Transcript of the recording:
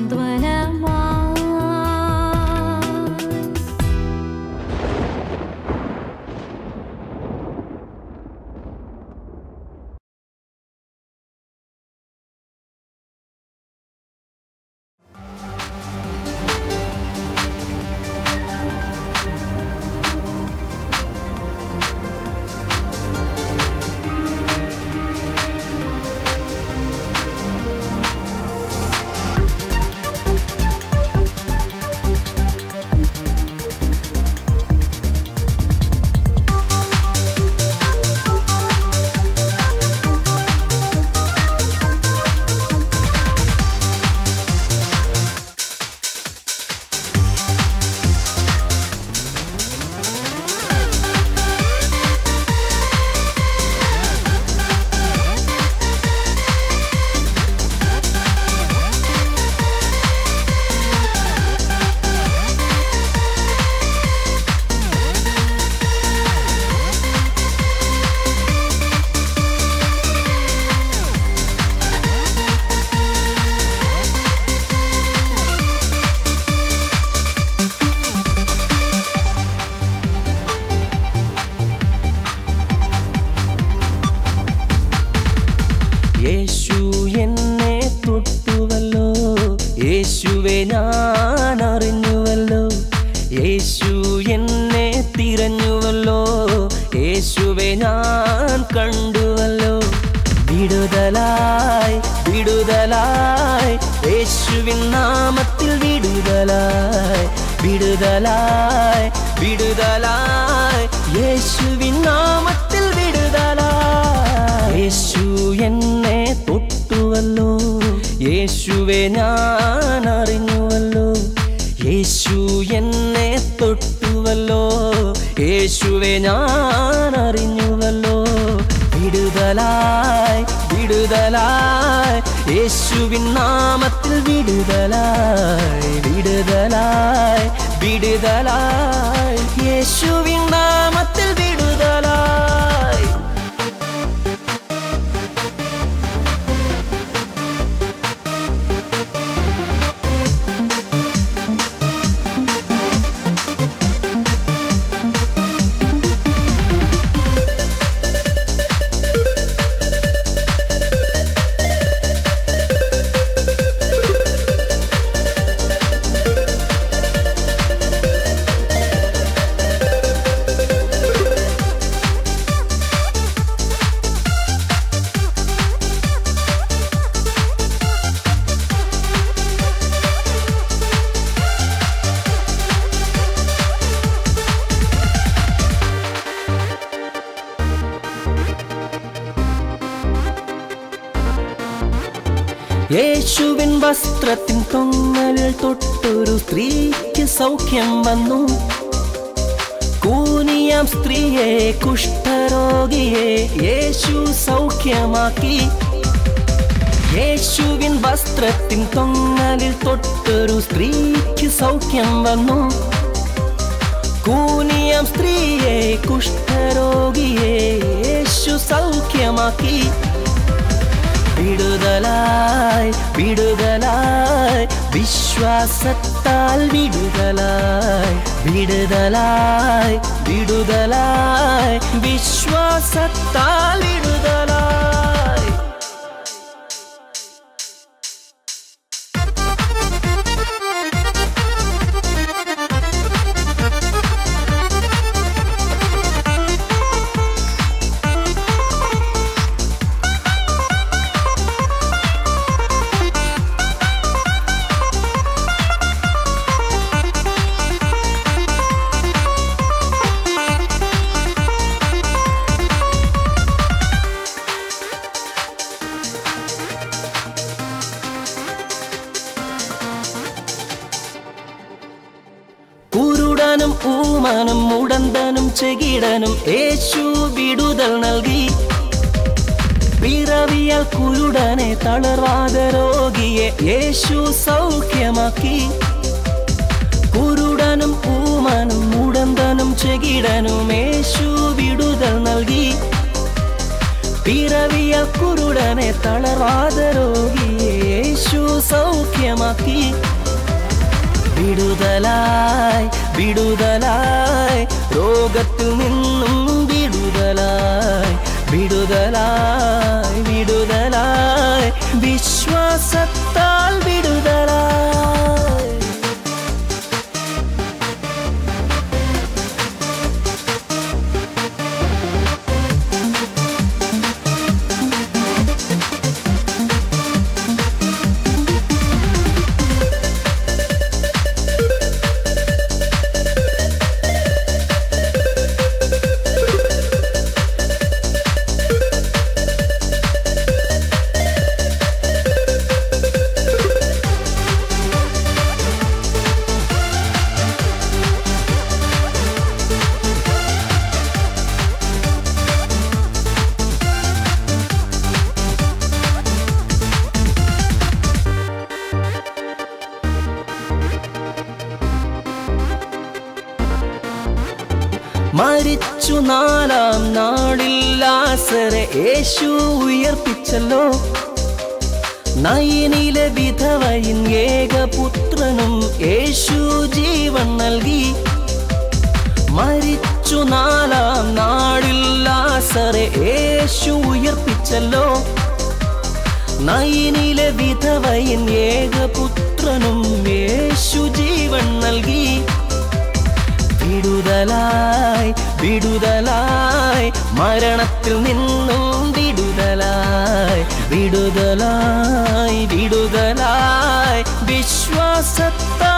സാന്ത്വനമാ യേശു എന്നെ തൊട്ടുവല്ലോ യേശുവെ ഞാൻ അറിഞ്ഞുവല്ലോ യേശു എന്നെ തിരഞ്ഞുവല്ലോ യേശുവെ ഞാൻ കണ്ടുവല്ലോ വിടുതലായി വിടുതലായി യേശുവിൻ നാമത്തിൽ വിടുതലായി വിടുതലായി വിടുതലായി യേശുവിൻ നാമത്തിൽ വിടുതലായി യേശു എന്നെ തൊട്ടുവല്ലോ യേശുവെ ഞാൻ അറിഞ്ഞുവല്ലോ യേശു എന്നെ തൊട്ടുവല്ലോ യേശുവെ ഞാൻ അറിഞ്ഞുവല്ലോ വിടുതലായി വിടുതലായി യേശുവിൻ നാമത്തിൽ വിടുതലായി വിടുതലായി വിടുതലായി യേശുവിൻ നാമത്തിൽ വിടുതലായി യേശുവിൻ വസ്ത്രത്തിൻ തൊങ്ങലിൽ തൊട്ടൊരു സ്ത്രീക്ക് സൗഖ്യം വന്നു കൂനിയാം സ്ത്രീയെ കുഷ്ഠരോഗിയെ യേശു സൗഖ്യമാക്കി യേശുവിൻ വസ്ത്രത്തിൻ തൊങ്ങലിൽ തൊട്ടൊരു സ്ത്രീക്ക് സൗഖ്യം വന്നു കൂനിയാം സ്ത്രീയെ കുഷ്ഠരോഗിയെ യേശു സൗഖ്യമാക്കി വിടുതലായി വിടുതലായി വിശ്വാസത്താൽ വിടുതലായി വിടുതലായി വിടുതലായി വിശ്വാസത്താൽ വിടുതലായി കുരുടനും ഊമനും മുടന്തനും ചെകിടനും യേശു വിടുതൽ നൽകി പിറവിയാൽ കുരുടനെ തളർവാദ രോഗിയെ യേശു സൗഖ്യമാക്കി കുരുടനും ഊമനും മുടന്തനും ചെകിടനും യേശു വിടുതൽ നൽകി പിറവിയാൽ കുരുടനെ തളർവാദ രോഗിയെ യേശു സൗഖ്യമാക്കി വിടുതലായി വിടുതലായി രോഗത്തിൽ നിന്നും വിടുതലായി വിടുതലായി വിടുതലായി വിശ്വാസത്താൽ വിടുതലായി മരിച്ചു നാലാം നാളിൽ ലാസറെ യേശു ഉയർപ്പിച്ചല്ലോ നയനിലെ വിധവയിൻ ഏകപുത്രനും യേശു ജീവൻ നൽകി മരിച്ചു നാലാം നാളിൽ ലാസറെ യേശു ഉയർപ്പിച്ചല്ലോ നയനിലെ വിധവയിൻ ഏകപുത്രനും യേശു ജീവൻ നൽകി വിടുതലായി വിടുതലായി മരണത്തിൽ നിന്നും വിടുതലായി വിടുതലായി വിടുതലായി വിശ്വാസത്താൽ